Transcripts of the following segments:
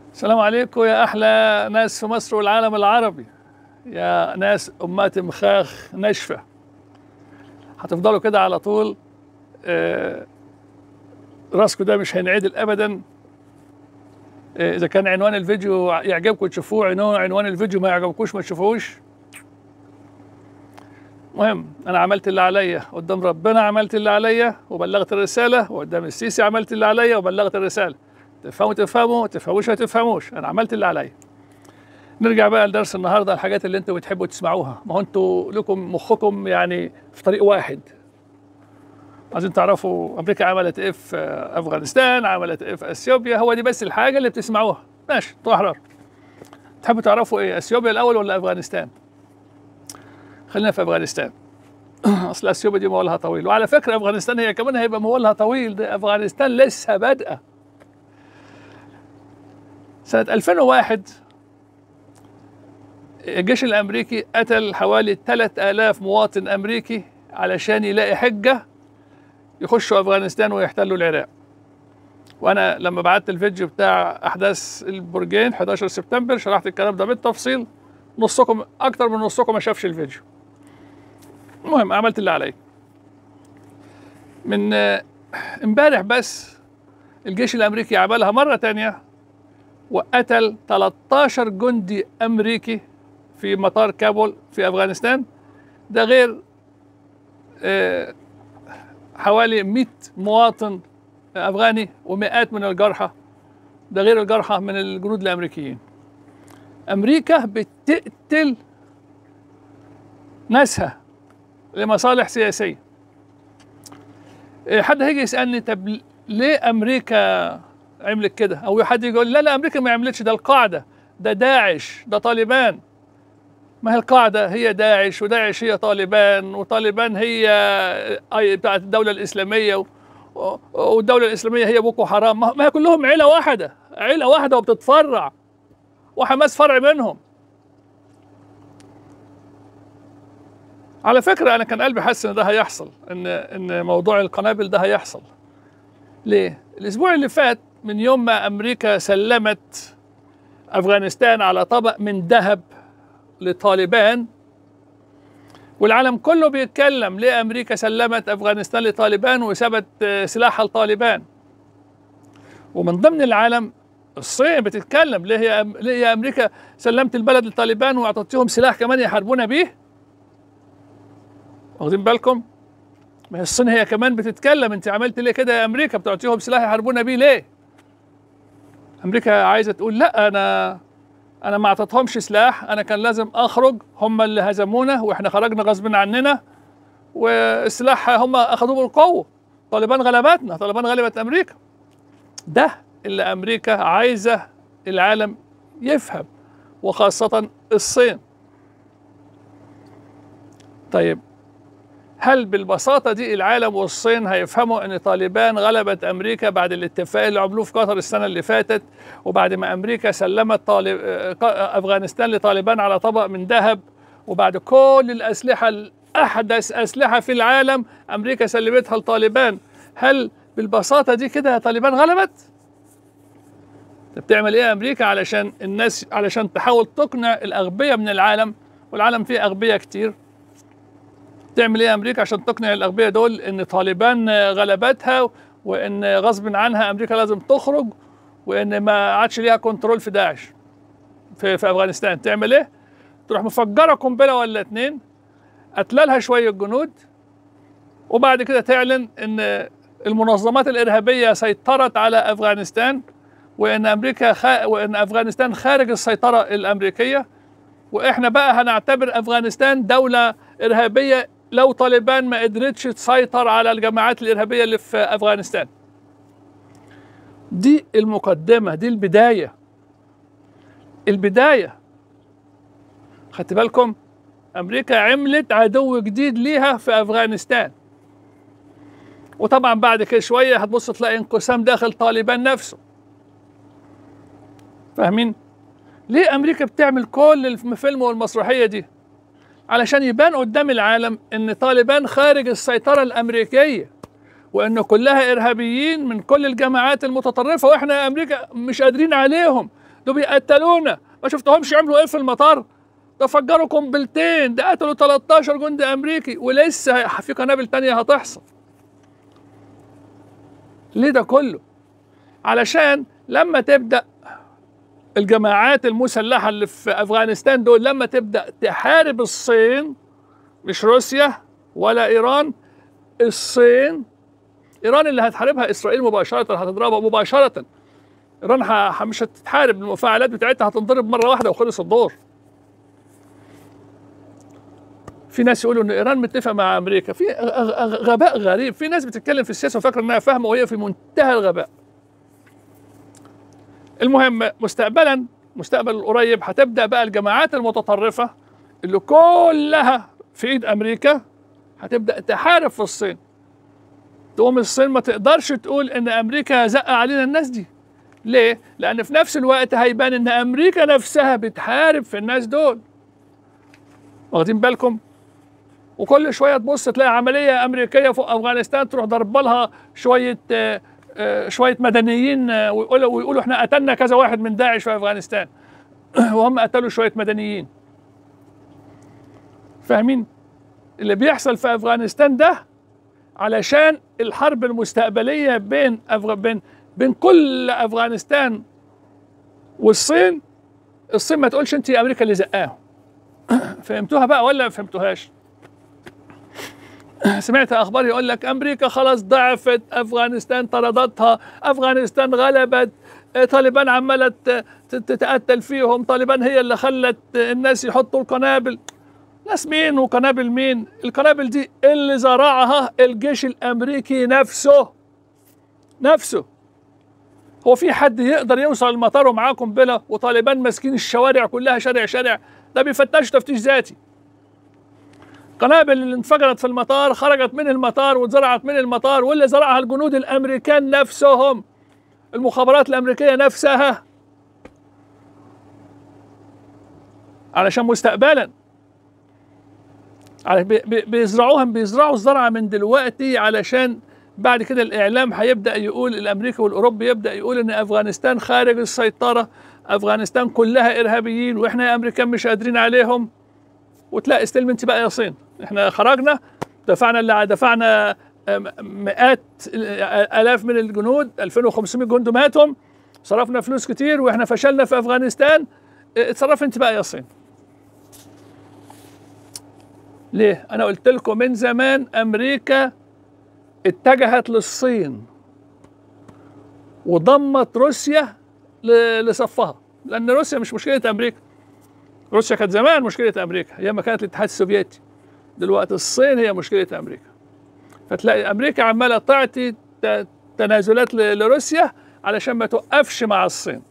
السلام عليكم يا احلى ناس في مصر والعالم العربي يا ناس امات مخاخ ناشفه هتفضلوا كده على طول آه، راسكم ده مش هينعدل ابدا آه، اذا كان عنوان الفيديو يعجبكم تشوفوه عنوان عنوان الفيديو ما يعجبكوش ما تشوفوهوش مهم انا عملت اللي عليا قدام ربنا عملت اللي عليا وبلغت الرساله وقدام السيسي عملت اللي عليا وبلغت الرساله تفهموا تفهموا تفهموش ما تفهموش انا عملت اللي عليا نرجع بقى لدرس النهارده الحاجات اللي انتوا بتحبوا تسمعوها ما هو انتوا لكم مخكم يعني في طريق واحد عايزين تعرفوا امريكا عملت ايه في افغانستان عملت ايه في اثيوبيا هو دي بس الحاجه اللي بتسمعوها ماشي انتوا احرار تحبوا تعرفوا ايه اثيوبيا الاول ولا افغانستان خلينا في افغانستان اصل اثيوبيا دي مولها طويل وعلى فكره افغانستان هي كمان هيبقى مولها طويل ده افغانستان لسه بادئه سنه 2001 الجيش الامريكي قتل حوالي 3000 مواطن امريكي علشان يلاقي حجه يخشوا افغانستان ويحتلوا العراق وانا لما بعت الفيديو بتاع احداث البرجين 11 سبتمبر شرحت الكلام ده بالتفصيل نصكم اكتر من نصكم ما شافش الفيديو المهم عملت اللي عليا من آه، امبارح بس الجيش الامريكي عملها مره تانية وقتل 13 جندي امريكي في مطار كابول في افغانستان ده غير آه، حوالي 100 مواطن افغاني ومئات من الجرحى ده غير الجرحى من الجنود الامريكيين امريكا بتقتل ناسها لمصالح سياسيه إيه، حد هيجي يسالني طب ليه امريكا عملت كده او حد يجي يقول لا لا امريكا ما عملتش ده القاعده ده داعش ده طالبان ما هي القاعده هي داعش وداعش هي طالبان وطالبان هي أي بتاعت الدوله الاسلاميه و- و- والدوله الاسلاميه هي بوكو حرام ما ما هي كلهم عيله واحده عيله واحده وبتتفرع وحماس فرع منهم على فكره انا كان قلبي حاسس ان ده هيحصل ان ان موضوع القنابل ده هيحصل ليه الاسبوع اللي فات من يوم ما امريكا سلمت افغانستان على طبق من ذهب لطالبان والعالم كله بيتكلم ليه امريكا سلمت افغانستان لطالبان وسابت آه، سلاحها لطالبان ومن ضمن العالم الصين بتتكلم ليه هي ليه يا امريكا سلمت البلد للطالبان واعطيتهم سلاح كمان يحاربونا بيه واخدين بالكم ما هي الصين هي كمان بتتكلم انت عملت ليه كده يا امريكا بتعطيهم سلاح يحاربونا بيه ليه امريكا عايزه تقول لا انا انا ما اعطيتهمش سلاح انا كان لازم اخرج هم اللي هزمونا واحنا خرجنا غصب عننا والسلاح هم اخذوه بالقوه طالبان غلبتنا طالبان غلبت امريكا ده اللي امريكا عايزه العالم يفهم وخاصه الصين طيب هل بالبساطة دي العالم والصين هيفهموا أن طالبان غلبت أمريكا بعد الاتفاق اللي عملوه في قطر السنة اللي فاتت وبعد ما أمريكا سلمت طالب آه، أفغانستان لطالبان على طبق من ذهب وبعد كل الأسلحة الأحدث أسلحة في العالم أمريكا سلمتها لطالبان هل بالبساطة دي كده طالبان غلبت؟ طب بتعمل ايه امريكا علشان الناس علشان تحاول تقنع الاغبياء من العالم والعالم فيه اغبياء كتير تعمل ايه امريكا عشان تقنع الاغبياء دول ان طالبان غلبتها وان غصب عنها امريكا لازم تخرج وان ما عادش ليها كنترول في داعش في, في افغانستان تعمل ايه تروح مفجره قنبله ولا اتنين قتلالها شويه جنود وبعد كده تعلن ان المنظمات الارهابيه سيطرت على افغانستان وان امريكا خ... وان افغانستان خارج السيطره الامريكيه واحنا بقى هنعتبر افغانستان دوله ارهابيه لو طالبان ما قدرتش تسيطر على الجماعات الارهابيه اللي في افغانستان دي المقدمه دي البدايه البدايه خدت بالكم امريكا عملت عدو جديد ليها في افغانستان وطبعا بعد كده شويه هتبص تلاقي انقسام داخل طالبان نفسه فاهمين ليه امريكا بتعمل كل الفيلم والمسرحيه دي علشان يبان قدام العالم ان طالبان خارج السيطره الامريكيه وان كلها ارهابيين من كل الجماعات المتطرفه واحنا امريكا مش قادرين عليهم دول بيقتلونا ما شفتهمش يعملوا ايه في المطار ده فجروا قنبلتين ده قتلوا 13 جندي امريكي ولسه في قنابل تانية هتحصل ليه ده كله علشان لما تبدا الجماعات المسلحه اللي في افغانستان دول لما تبدا تحارب الصين مش روسيا ولا ايران الصين ايران اللي هتحاربها اسرائيل مباشره هتضربها مباشره ايران ح- مش هتتحارب المفاعلات بتاعتها هتنضرب مره واحده وخلص الدور في ناس يقولوا ان ايران متفق مع امريكا في غ- غ- غباء غريب في ناس بتتكلم في السياسه وفاكره انها فاهمه وهي في منتهى الغباء المهم مستقبلا مستقبل القريب هتبدا بقى الجماعات المتطرفه اللي كلها في ايد امريكا هتبدا تحارب في الصين تقوم الصين ما تقدرش تقول ان امريكا زق علينا الناس دي ليه لان في نفس الوقت هيبان ان امريكا نفسها بتحارب في الناس دول واخدين بالكم وكل شويه تبص تلاقي عمليه امريكيه فوق افغانستان تروح ضرب لها شويه آه، آه، شويه مدنيين آه، ويقولوا ويقولوا احنا قتلنا كذا واحد من داعش في افغانستان وهم قتلوا شويه مدنيين فاهمين اللي بيحصل في افغانستان ده علشان الحرب المستقبليه بين أفغ... بين بين كل افغانستان والصين الصين ما تقولش انت امريكا اللي زقاهم فهمتوها بقى ولا ما فهمتوهاش سمعت اخبار يقول لك امريكا خلاص ضعفت افغانستان طردتها افغانستان غلبت آه، طالبان عماله ت- ت- تتقتل فيهم طالبان هي اللي خلت الناس يحطوا القنابل ناس مين وقنابل مين القنابل دي اللي زرعها الجيش الامريكي نفسه نفسه هو في حد يقدر يوصل المطار ومعاه قنبله وطالبان ماسكين الشوارع كلها شارع شارع ده بيفتش تفتيش ذاتي قنابل اللي انفجرت في المطار خرجت من المطار واتزرعت من المطار واللي زرعها الجنود الامريكان نفسهم المخابرات الامريكيه نفسها علشان مستقبلا على بي- بي- بيزرعوها بيزرعوا الزرعه من دلوقتي علشان بعد كده الاعلام هيبدا يقول الامريكي والاوروبي يبدا يقول ان افغانستان خارج السيطره افغانستان كلها ارهابيين واحنا يا امريكان مش قادرين عليهم وتلاقي استلم انت بقى يا صين احنا خرجنا دفعنا اللي دفعنا آم، مئات آه، الاف من الجنود 2500 جندي ماتهم صرفنا فلوس كتير واحنا فشلنا في افغانستان اه، اتصرف انت بقى يا صين ليه انا قلت لكم من زمان امريكا اتجهت للصين وضمت روسيا ل- لصفها لان روسيا مش مشكله امريكا روسيا كانت زمان مشكله امريكا هي ما كانت الاتحاد السوفيتي دلوقتي الصين هي مشكله امريكا فتلاقي امريكا عماله تعطي ت- تنازلات ل- لروسيا علشان ما توقفش مع الصين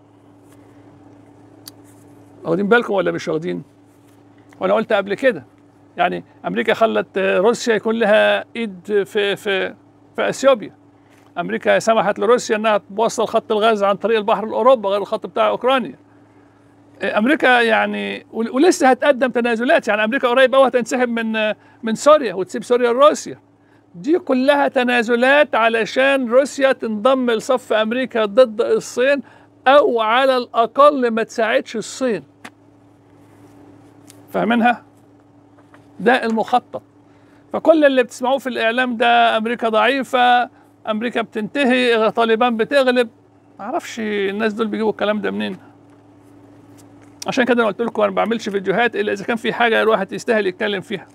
واخدين بالكم ولا مش واخدين وانا قلت قبل كده يعني امريكا خلت روسيا يكون لها ايد في في في اثيوبيا امريكا سمحت لروسيا انها توصل خط الغاز عن طريق البحر لاوروبا غير الخط بتاع اوكرانيا امريكا يعني ول- ولسه هتقدم تنازلات يعني امريكا قريب قوي هتنسحب من من سوريا وتسيب سوريا لروسيا دي كلها تنازلات علشان روسيا تنضم لصف امريكا ضد الصين او على الاقل ما تساعدش الصين فاهمينها ده المخطط فكل اللي بتسمعوه في الاعلام ده امريكا ضعيفه امريكا بتنتهي طالبان بتغلب معرفش الناس دول بيجيبوا الكلام ده منين عشان كده انا قلت لكم انا ما بعملش فيديوهات الا اذا كان في حاجه الواحد يستاهل يتكلم فيها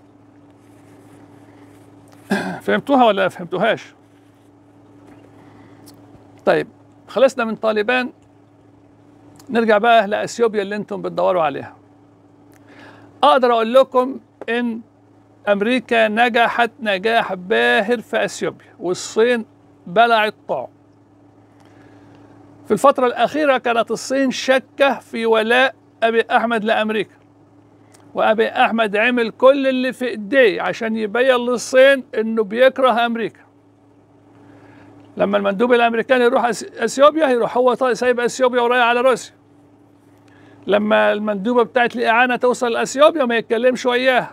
فهمتوها ولا فهمتوهاش طيب خلصنا من طالبان نرجع بقى لاثيوبيا اللي انتم بتدوروا عليها اقدر اقول لكم ان امريكا نجحت نجاح باهر في اثيوبيا والصين بلعت طعم في الفترة الأخيرة كانت الصين شاكة في ولاء أبي أحمد لأمريكا وأبي أحمد عمل كل اللي في إيديه عشان يبين للصين إنه بيكره أمريكا لما المندوب الأمريكاني يروح أس- أثيوبيا يروح هو طا- سايب أثيوبيا ورايح على روسيا لما المندوبة بتاعت الإعانة توصل لأثيوبيا ما يتكلمش وياها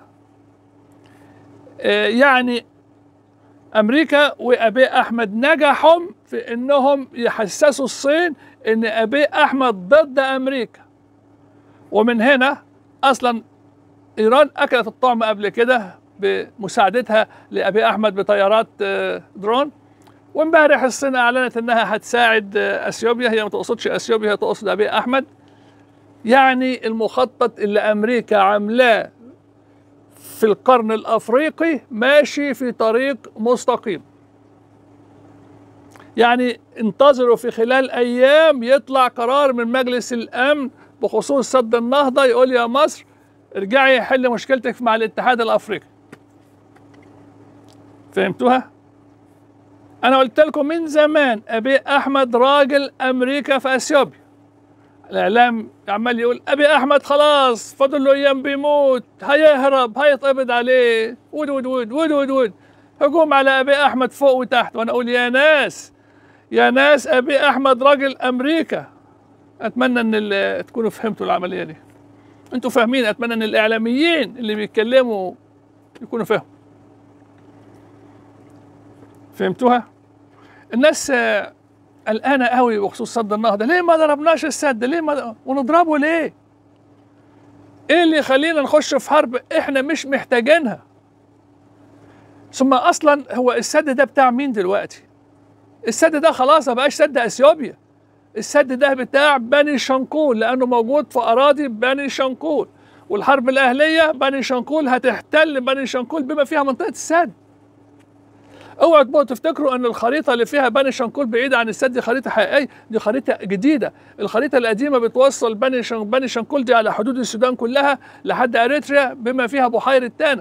آه، يعني امريكا وابي احمد نجحوا في انهم يحسسوا الصين ان ابي احمد ضد امريكا ومن هنا اصلا ايران اكلت الطعم قبل كده بمساعدتها لابي احمد بطيارات آه، درون وامبارح الصين اعلنت انها هتساعد آه، اثيوبيا هي ما تقصدش اثيوبيا هي تقصد ابي احمد يعني المخطط اللي امريكا عاملاه في القرن الافريقي ماشي في طريق مستقيم يعني انتظروا في خلال ايام يطلع قرار من مجلس الامن بخصوص سد النهضه يقول يا مصر ارجعي حل مشكلتك مع الاتحاد الافريقي فهمتوها انا قلت لكم من زمان ابي احمد راجل امريكا في اثيوبيا الاعلام عمال يقول ابي احمد خلاص فاضل له ايام بيموت هيهرب هيتقبض عليه ود ود ود ود ود ود هجوم على ابي احمد فوق وتحت وانا اقول يا ناس يا ناس ابي احمد راجل امريكا اتمنى ان ال- تكونوا فهمتوا العمليه دي انتوا فاهمين اتمنى ان الاعلاميين اللي بيتكلموا يكونوا فاهموا فهمتوها الناس آه، قلقانه قوي بخصوص سد النهضه ليه ما ضربناش السد ليه ما ونضربه ليه ايه اللي يخلينا نخش في حرب احنا مش محتاجينها ثم اصلا هو السد ده بتاع مين دلوقتي السد ده خلاص ما بقاش سد اثيوبيا السد ده بتاع بني شنقول لانه موجود في اراضي بني شنقول والحرب الاهليه بني شنقول هتحتل بني شنقول بما فيها منطقه السد اوعوا تبقوا تفتكروا ان الخريطه اللي فيها بني شنقول بعيده عن السد دي خريطه حقيقيه دي خريطه جديده الخريطه القديمه بتوصل بني شن... بني شنقول دي على حدود السودان كلها لحد اريتريا بما فيها بحيره تانا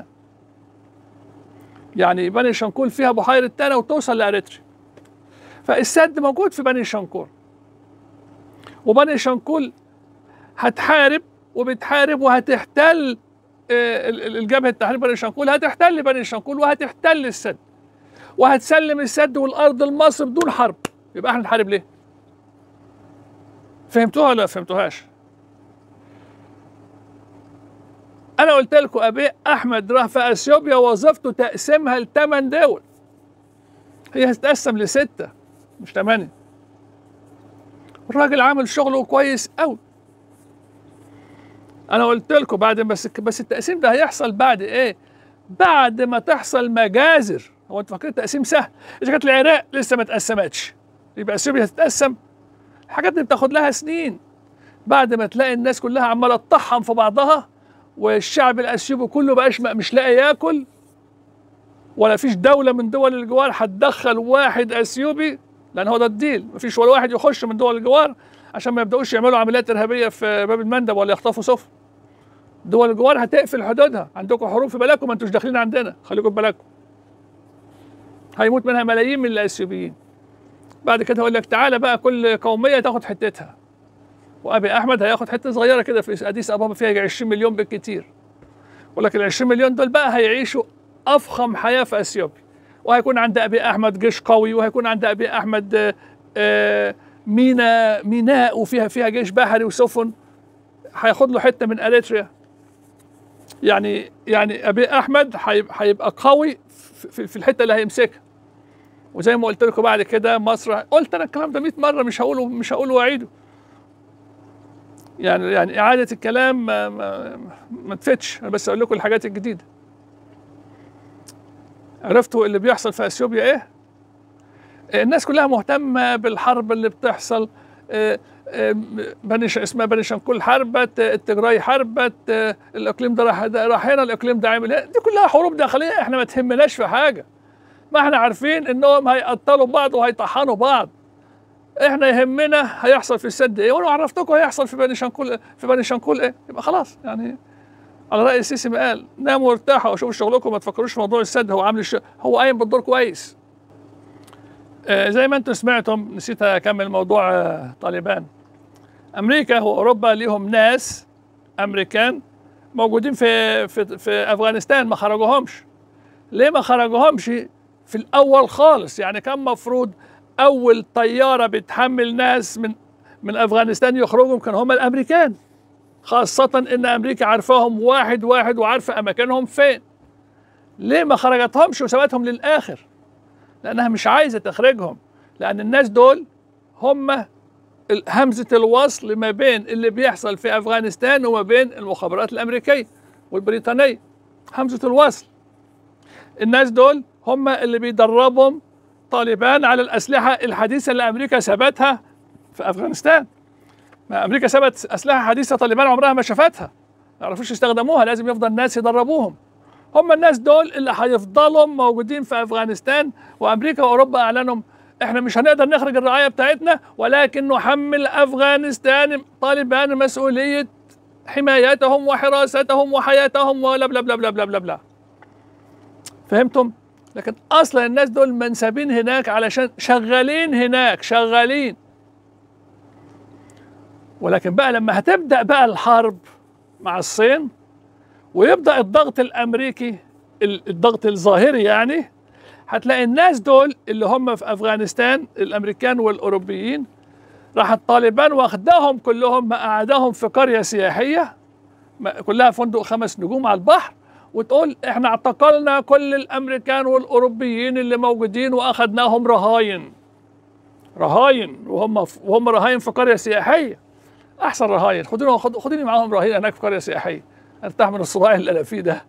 يعني بني شنقول فيها بحيره تانا وتوصل لاريتريا فالسد موجود في بني شنقول وبني شنقول هتحارب وبتحارب وهتحتل آه، ال- ال- الجبهه التحرير بني شنقول هتحتل بني شنقول وهتحتل السد وهتسلم السد والارض لمصر بدون حرب يبقى احنا نحارب ليه؟ فهمتوها ولا ما فهمتوهاش؟ انا قلت لكم ابي احمد راح في اثيوبيا وظيفته تقسيمها لثمان دول هي هتتقسم لسته مش ثمانيه الراجل عامل شغله كويس قوي انا قلت لكم بعد بس بس التقسيم ده هيحصل بعد ايه بعد ما تحصل مجازر هو انتوا فاكرين التقسيم سهل اذا كانت العراق لسه ما اتقسمتش يبقى اثيوبيا هتتقسم الحاجات دي بتاخد لها سنين بعد ما تلاقي الناس كلها عماله تطحن في بعضها والشعب الاثيوبي كله بقاش مش لاقي ياكل ولا فيش دوله من دول الجوار هتدخل واحد اثيوبي لان هو ده الديل مفيش ولا واحد يخش من دول الجوار عشان ما يبداوش يعملوا عمليات ارهابيه في باب المندب ولا يخطفوا سفن دول الجوار هتقفل حدودها عندكم حروب في بلدكم ما انتوش داخلين عندنا خليكم في بلدكم هيموت منها ملايين من الاثيوبيين بعد كده يقول لك تعالى بقى كل قوميه تاخد حتتها وابي احمد هياخد حته صغيره كده في اديس ابابا فيها يجي 20 مليون بالكتير ولكن ال 20 مليون دول بقى هيعيشوا افخم حياه في اثيوبيا وهيكون عند ابي احمد جيش قوي وهيكون عند ابي احمد آه، آه، ميناء ميناء وفيها فيها جيش بحري وسفن هياخد له حته من اريتريا يعني يعني ابي احمد هيب- هيبقى قوي في- في في الحته اللي هيمسكها وزي ما قلت لكم بعد كده مصر قلت انا الكلام ده 100 مره مش هقوله مش هقوله واعيده يعني يعني اعاده الكلام ما ما, ما تفتش انا بس اقول لكم الحاجات الجديده عرفتوا اللي بيحصل في اثيوبيا ايه الناس كلها مهتمه بالحرب اللي بتحصل آه، آه، بني ش- اسمها بني شنقول حربت آه، التجراي حربت آه، الاقليم ده راح ده راح هنا الاقليم ده عامل هنا دي كلها حروب داخليه احنا ما تهمناش في حاجه ما احنا عارفين انهم هيقتلوا بعض وهيطحنوا بعض احنا يهمنا هيحصل في السد ايه وانا عرفتكم هيحصل في بني شنقول في بني شنقول ايه يبقى خلاص يعني على راي السيسي ما قال ناموا وارتاحوا وشوفوا شغلكم ما تفكروش في موضوع السد هو عامل الش... هو قايم بالدور كويس آه زي ما انتم سمعتم نسيت اكمل موضوع آه طالبان امريكا واوروبا ليهم ناس امريكان موجودين في في في افغانستان ما خرجوهمش ليه ما خرجوهمش في الاول خالص يعني كان مفروض اول طياره بتحمل ناس من من افغانستان يخرجوا كانوا هم الامريكان خاصة ان امريكا عارفاهم واحد واحد وعارفة اماكنهم فين ليه ما خرجتهمش وسابتهم للاخر لانها مش عايزة تخرجهم لان الناس دول هم همزه الوصل ما بين اللي بيحصل في افغانستان وما بين المخابرات الامريكيه والبريطانيه همزه الوصل الناس دول هم اللي بيدربهم طالبان على الاسلحه الحديثه اللي امريكا ثبتها في افغانستان ما امريكا ثبت اسلحه حديثه طالبان عمرها ما شافتها ما يعرفوش يستخدموها لازم يفضل الناس يدربوهم هم الناس دول اللي هيفضلوا موجودين في افغانستان وامريكا واوروبا اعلنوا احنا مش هنقدر نخرج الرعايه بتاعتنا ولكن نحمل افغانستان طالبان مسؤوليه حمايتهم وحراستهم وحياتهم ولا بلا بلا بلا بلا بلا بلا فهمتم؟ لكن اصلا الناس دول منسبين هناك علشان شغالين هناك شغالين ولكن بقى لما هتبدا بقى الحرب مع الصين ويبدا الضغط الامريكي الضغط الظاهري يعني هتلاقي الناس دول اللي هم في افغانستان الامريكان والاوروبيين راح الطالبان واخداهم كلهم مقعداهم في قريه سياحيه كلها فندق خمس نجوم على البحر وتقول احنا اعتقلنا كل الامريكان والاوروبيين اللي موجودين واخدناهم رهاين رهاين وهم وهم رهاين في قريه سياحيه احسن رهاين خدوني خدوني معاهم رهين هناك في قريه سياحيه ارتاح من الصراع اللي انا فيه ده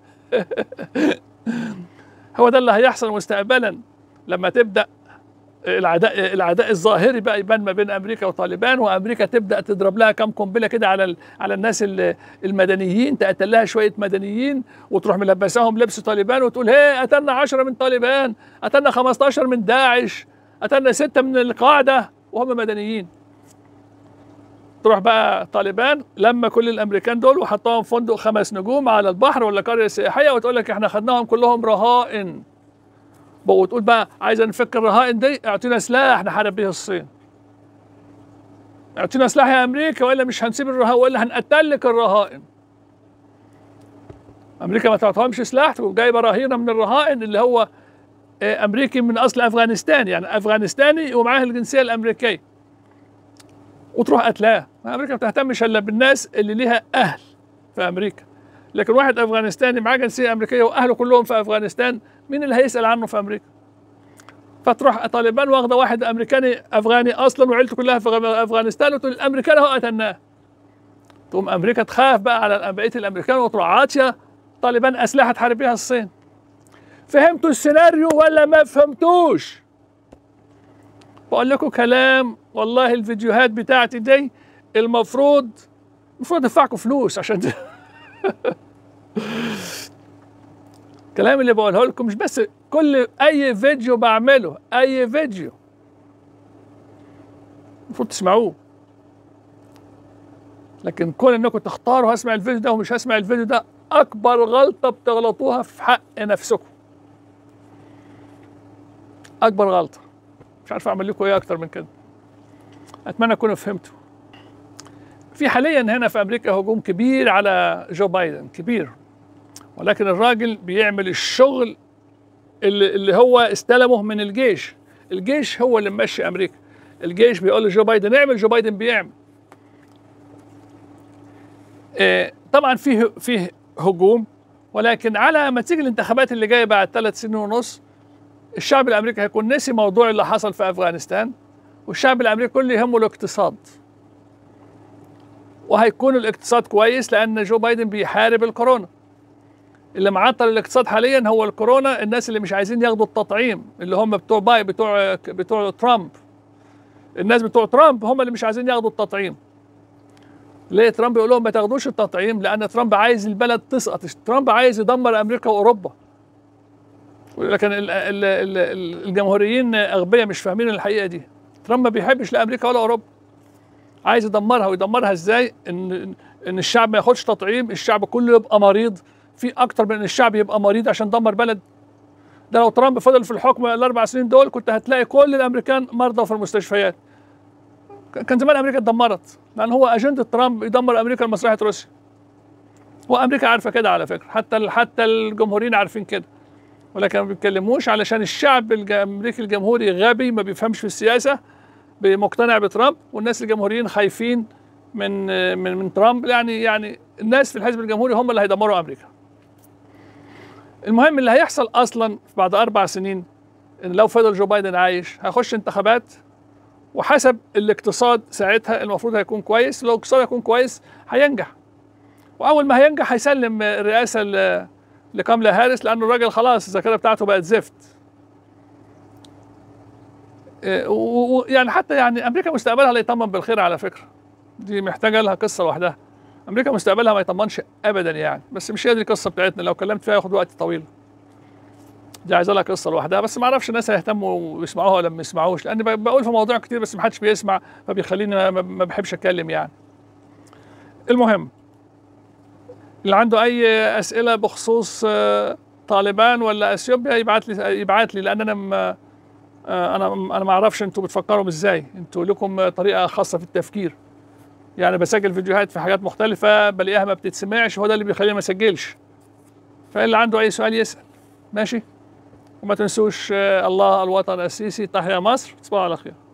هو ده اللي هيحصل مستقبلا لما تبدا العداء العداء الظاهري بقى يبان ما بين امريكا وطالبان وامريكا تبدا تضرب لها كم قنبله كده على على الناس المدنيين تقتل لها شويه مدنيين وتروح ملبساهم لبس طالبان وتقول هي قتلنا 10 من طالبان قتلنا 15 من داعش قتلنا سته من القاعده وهم مدنيين تروح بقى طالبان لما كل الامريكان دول وحطهم فندق خمس نجوم على البحر ولا قريه سياحيه وتقول لك احنا خدناهم كلهم رهائن وتقول بقى عايزه نفك الرهائن دي اعطينا سلاح نحارب به الصين اعطينا سلاح يا امريكا والا مش هنسيب الرهائن والا هنقتل لك الرهائن امريكا ما تعطيهمش سلاح تقوم جايبه رهينه من الرهائن اللي هو امريكي من اصل افغانستان يعني افغانستاني ومعاه الجنسيه الامريكيه وتروح قتلاه امريكا ما بتهتمش الا بالناس اللي ليها اهل في امريكا لكن واحد افغانستاني معاه جنسيه امريكيه واهله كلهم في افغانستان مين اللي هيسال عنه في امريكا فتروح طالبان واخده واحد امريكاني افغاني اصلا وعيلته كلها في افغانستان وتقول الامريكان اهو قتلناه تقوم امريكا تخاف بقى على بقيه الامريكان وتروح عاطيه طالبان اسلحه تحارب بيها الصين فهمتوا السيناريو ولا ما فهمتوش بقول لكم كلام والله الفيديوهات بتاعتي دي المفروض المفروض ادفعكم فلوس عشان الكلام اللي بقوله لكم مش بس كل اي فيديو بعمله اي فيديو المفروض تسمعوه لكن كون انكم تختاروا هسمع الفيديو ده ومش هسمع الفيديو ده اكبر غلطه بتغلطوها في حق نفسكم اكبر غلطه مش عارف اعمل لكم ايه اكتر من كده اتمنى تكونوا فهمتوا في حاليا هنا في امريكا هجوم كبير على جو بايدن كبير ولكن الراجل بيعمل الشغل اللي, اللي هو استلمه من الجيش الجيش هو اللي ماشي امريكا الجيش بيقول لجو بايدن اعمل جو بايدن بيعمل آه طبعا فيه فيه هجوم ولكن على ما تيجي الانتخابات اللي جايه بعد ثلاث سنين ونص الشعب الامريكي هيكون نسي موضوع اللي حصل في افغانستان والشعب الامريكي كله يهمه الاقتصاد وهيكون الاقتصاد كويس لان جو بايدن بيحارب الكورونا اللي معطل الاقتصاد حاليا هو الكورونا الناس اللي مش عايزين ياخدوا التطعيم اللي هم بتوع باي بتوع بتوع ترامب الناس بتوع ترامب هم اللي مش عايزين ياخدوا التطعيم ليه ترامب يقول لهم ما تاخدوش التطعيم لان ترامب عايز البلد تسقط ترامب عايز يدمر امريكا واوروبا لكن الجمهوريين اغبياء مش فاهمين الحقيقه دي ترامب ما بيحبش لا امريكا ولا اوروبا عايز يدمرها ويدمرها ازاي ان ان الشعب ما ياخدش تطعيم الشعب كله يبقى مريض في اكتر من الشعب يبقى مريض عشان دمر بلد ده لو ترامب فضل في الحكم الاربع سنين دول كنت هتلاقي كل الامريكان مرضى في المستشفيات كان زمان امريكا اتدمرت لان هو اجنده ترامب يدمر امريكا لمصلحه روسيا وامريكا عارفه كده على فكره حتى حتى الجمهوريين عارفين كده ولكن ما بيتكلموش علشان الشعب الامريكي الجمهوري غبي ما بيفهمش في السياسه مقتنع بترامب والناس الجمهوريين خايفين من من من ترامب يعني يعني الناس في الحزب الجمهوري هم اللي هيدمروا امريكا. المهم اللي هيحصل اصلا بعد اربع سنين ان لو فضل جو بايدن عايش هيخش انتخابات وحسب الاقتصاد ساعتها المفروض هيكون كويس لو الاقتصاد هيكون كويس هينجح واول ما هينجح هيسلم الرئاسه ل- لكاملا هاريس لانه الراجل خلاص الذاكره بتاعته بقت زفت إيه، و- و- يعني حتى يعني امريكا مستقبلها لا يطمن بالخير على فكره دي محتاجه لها قصه لوحدها امريكا مستقبلها ما يطمنش ابدا يعني بس مش هي دي القصه بتاعتنا لو كلمت فيها ياخد وقت طويل دي عايزه لها قصه لوحدها بس ما اعرفش الناس هيهتموا ويسمعوها ولا ما يسمعوش لان ب- بقول في مواضيع كتير بس ما حدش بيسمع فبيخليني ما- ما ما بحبش اتكلم يعني المهم اللي عنده اي اسئله بخصوص آه، طالبان ولا اثيوبيا يبعت لي يبعت لي لان انا ما آه، انا انا ما اعرفش انتوا بتفكروا ازاي انتوا لكم طريقه خاصه في التفكير يعني بسجل فيديوهات في حاجات مختلفه بلاقيها ما بتتسمعش هو ده اللي بيخليني ما اسجلش فاللي عنده اي سؤال يسال ماشي وما تنسوش آه، الله الوطن السيسي تحيا مصر تصبحوا على خير